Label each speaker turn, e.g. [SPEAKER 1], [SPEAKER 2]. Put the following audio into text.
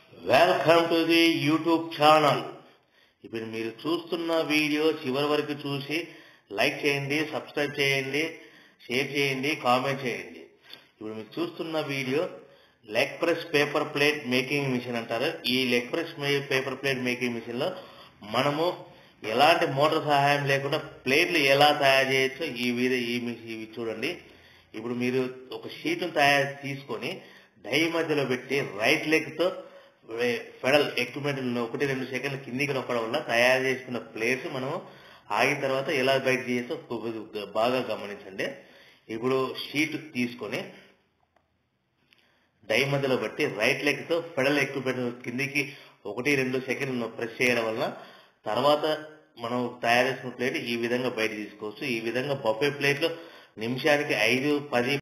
[SPEAKER 1] welcome to the YouTube channel ఇప్పుడు మీరు చూస్తున్న వీడియో చివరి వరకు చూసి లైక్ చేయండి సబ్స్క్రైబ్ చేయండి షేర్ చేయండి కామెంట్ చేయండి ఇప్పుడు మీరు చూస్తున్న video leg press paper plate making machine అంటారు ఈ leg press paper plate making machine లో మనము ఎలాంటి మోటార్ సహాయం లేకుండా ప్లేట్లు ఎలా తయారు చేయొచ్చో ఈ విధ ఈ మిషన్ ఇవి చూడండి ఇప్పుడు మీరు ఒక షీట్ తయారు తీసుకొని డై మధ్యలో పెట్టి రైట్ లెగ్ తో ఫెడల్ ఎక్విప్మెంట్ ఒకటి రెండు సెకండ్ల కిందికి నొక్కడం వల్ల తయారు చేసుకున్న ప్లేట్స్ మనం ఆగిన తర్వాత ఎలా బయట చేయొచ్చో కొద్దిగా బాగా గమనించండి ఇప్పుడు షీట్ తీసుకొని డై మధ్యలో బట్టి రైట్ లెగ్ తో ఫెడల్ ఎక్విప్మెంట్ కిందికి ఒకటి రెండు సెకండ్లు ప్రెస్ చేయడం వల్ల తర్వాత మనం తయారు చేసిన ప్లేట్ ఈ విధంగా బయట తీసుకోవచ్చు ఈ విధంగా బొఫే ప్లేట్లు నిమిషానికి ఐదు పది